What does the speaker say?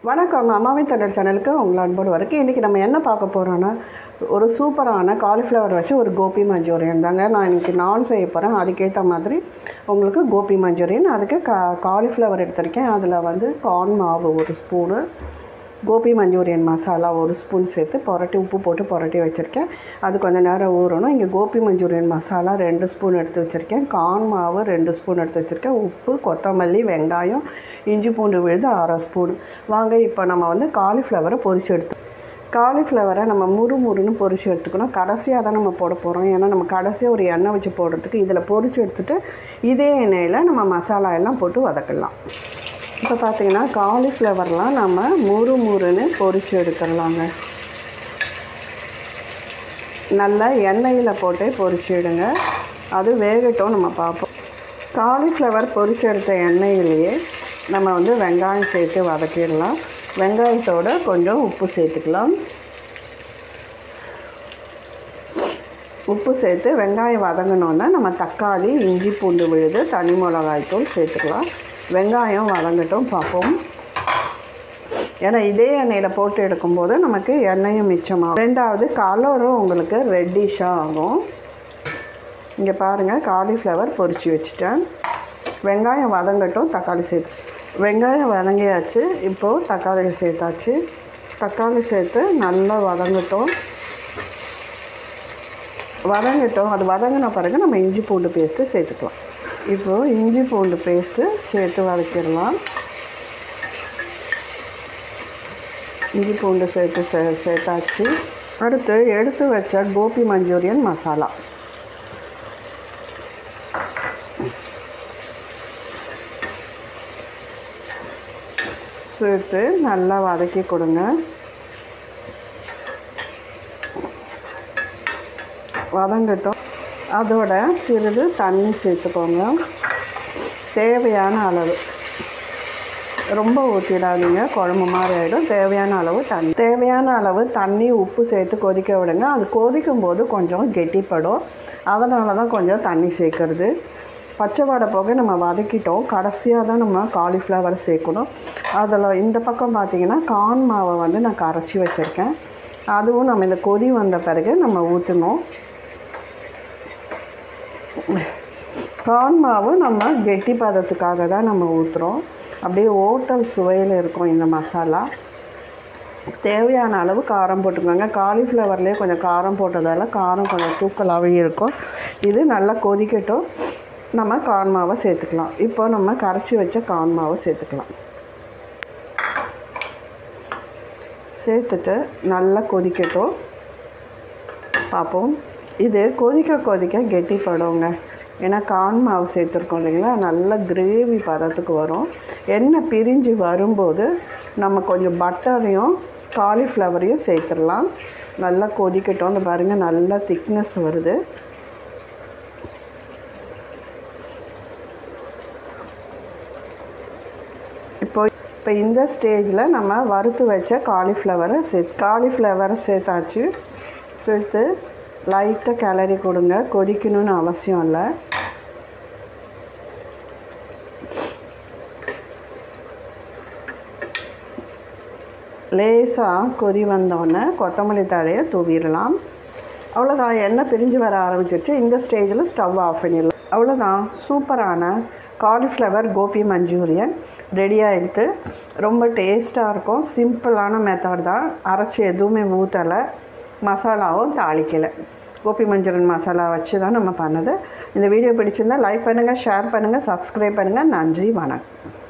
வணக்கம் அம்மாவின் தண்டல் சேனலுக்கு உங்களை அன்போடு வரைக்கும் இன்றைக்கி நம்ம என்ன பார்க்க போகிறோன்னா ஒரு சூப்பரான காலிஃப்ளவர் வச்சு ஒரு கோபி மஞ்சூரியன் தாங்க நான் இன்றைக்கி நான் செய்ய போகிறேன் அதுக்கேற்ற மாதிரி உங்களுக்கு கோபி மஞ்சூரியன் அதுக்கு கா காலிஃப்ளவர் எடுத்திருக்கேன் அதில் வந்து கார்ன் மாவு ஒரு ஸ்பூனு கோபி மஞ்சூரியன் மசாலா ஒரு ஸ்பூன் சேர்த்து புரட்டி உப்பு போட்டு புரட்டி வச்சுருக்கேன் அது கொஞ்சம் நேரம் ஊறணும் இங்கே கோபி மஞ்சூரியன் மசாலா ரெண்டு ஸ்பூன் எடுத்து வச்சுருக்கேன் கார்ன் மாவு ரெண்டு ஸ்பூன் எடுத்து வச்சுருக்கேன் உப்பு கொத்தமல்லி வெங்காயம் இஞ்சி பூண்டு விழுது அரை ஸ்பூன் வாங்க இப்போ நம்ம வந்து காலிஃப்ளவரை பொரிச்சு எடுத்து காலிஃப்ளவரை நம்ம முறு முறுன்னு பொரிச்சு எடுத்துக்கணும் கடைசியாக தான் நம்ம போட போகிறோம் ஏன்னா நம்ம கடைசியாக ஒரு எண்ணெய் வச்சு போடுறதுக்கு இதில் பொரிச்சு எடுத்துகிட்டு இதே எண்ணெயில் நம்ம மசாலா எல்லாம் போட்டு வதக்கலாம் இப்போ பார்த்தீங்கன்னா காலிஃப்ளவர்லாம் நம்ம முறு முறுன்னு பொரிச்சு எடுத்துடலாங்க நல்லா எண்ணெயில் போட்டே பொரிச்சு எடுங்க அது வேகட்டும் நம்ம பார்ப்போம் காலிஃப்ளவர் பொரிச்சு எடுத்த எண்ணெயிலேயே நம்ம வந்து வெங்காயம் சேர்த்து வதக்கிடலாம் வெங்காயத்தோட கொஞ்சம் உப்பு சேர்த்துக்கலாம் உப்பு சேர்த்து வெங்காயம் வதங்கினோன்னா நம்ம தக்காளி இஞ்சி பூண்டு விழுது தனி மிளகாய் தூள் சேர்த்துக்கலாம் வெங்காயம் வதங்கட்டும் பார்ப்போம் ஏன்னா இதே எண்ணெயில் போட்டு எடுக்கும்போது நமக்கு எண்ணெயும் மிச்சமாகும் ரெண்டாவது கலரும் உங்களுக்கு ரெட்டிஷாக ஆகும் இங்கே பாருங்கள் காலிஃப்ளவர் பொரிச்சு வச்சுட்டேன் வெங்காயம் வதங்கட்டும் தக்காளி சேர்த்து வெங்காயம் வதங்கியாச்சு இப்போது தக்காளி சேர்த்தாச்சு தக்காளி சேர்த்து நல்லா வதங்கட்டும் வதங்கட்டும் அது வதங்கின பிறகு நம்ம இஞ்சி பூண்டு பேஸ்ட்டு சேர்த்துக்கலாம் இப்போது இஞ்சி பூண்டு பேஸ்ட்டு சேர்த்து வதக்கிடலாம் இஞ்சி பூண்டு சேர்த்து சே சேர்த்தாச்சு அடுத்து எடுத்து வச்ச கோபி மஞ்சூரியன் மசாலா சேர்த்து நல்லா வதக்கி கொடுங்க வதங்கட்டும் அதோட சிறிது தண்ணி சேர்த்துக்கோங்க தேவையான அளவு ரொம்ப ஊற்றிடாதீங்க குழம்பு மாதிரி ஆகிடும் தேவையான அளவு தண்ணி தேவையான அளவு தண்ணி உப்பு சேர்த்து கொதிக்க விடுங்க அது கொதிக்கும் போது கொஞ்சம் கெட்டிப்படும் அதனால தான் கொஞ்சம் தண்ணி சேர்க்குறது பச்சை வாடை போக நம்ம வதக்கிட்டோம் கடைசியாக தான் நம்ம காலிஃப்ளவர் சேர்க்கணும் அதில் இந்த பக்கம் பார்த்திங்கன்னா கான் மாவை வந்து நான் கரைச்சி வச்சுருக்கேன் அதுவும் நம்ம இந்த கொதி வந்த பிறகு நம்ம ஊற்றணும் கார்ன் மாவு நம்ம கெட்டி பதத்துக்காக தான் நம்ம ஊற்றுறோம் அப்படியே ஓட்டல் சுவையில் இருக்கும் இந்த மசாலா தேவையான அளவு காரம் போட்டுக்கோங்க காலிஃப்ளவர்லேயே கொஞ்சம் காரம் போட்டதால் காரம் கொஞ்சம் தூக்கலாகவே இருக்கும் இது நல்லா கொதிக்கட்டும் நம்ம கார்ன் மாவை சேர்த்துக்கலாம் இப்போ நம்ம கரைச்சி வச்ச கார்ன் மாவை சேர்த்துக்கலாம் சேர்த்துட்டு நல்லா கொதிக்கட்டும் பார்ப்போம் இது கொதிக்க கொதிக்க கெட்டிப்படுங்க ஏன்னா கான் மாவு சேர்த்துருக்கோம் இல்லைங்களா நல்ல கிரேவி பதத்துக்கு வரும் எண்ணெய் பிரிஞ்சு வரும்போது நம்ம கொஞ்சம் பட்டரையும் காலிஃப்ளவரையும் சேர்த்துடலாம் நல்லா கொதிக்கட்டும் அந்த பாருங்கள் நல்லா திக்னஸ் வருது இப்போ இப்போ இந்த ஸ்டேஜில் நம்ம வறுத்து வச்ச காலிஃப்ளவரை சேர்த்து காலிஃப்ளவரை சேர்த்தாச்சு சேர்த்து லைட்டாக கிளறி கொடுங்க கொதிக்கணும்னு அவசியம் இல்லை லேசாக கொதி வந்தோடனே கொத்தமல்லி தழையை தூவிடலாம் அவ்வளோதான் எண்ணெய் பிரிஞ்சு வர ஆரம்பிச்சிருச்சு இந்த ஸ்டேஜில் ஸ்டவ் ஆஃப் பண்ணிடலாம் அவ்வளோதான் சூப்பரான காலிஃப்ளவர் கோபி மஞ்சூரியன் ரெடி ஆகிடுது ரொம்ப டேஸ்ட்டாக இருக்கும் சிம்பிளான மெத்தட் தான் அரைச்சி எதுவுமே ஊற்றலை மசாலாவும் தாளிக்கலை கோபி மஞ்சூரியன் மசாலா வச்சு தான் நம்ம பண்ணது இந்த வீடியோ பிடிச்சிருந்தால் லைக் பண்ணுங்கள் ஷேர் பண்ணுங்கள் சப்ஸ்கிரைப் பண்ணுங்கள் நன்றி வணக்கம்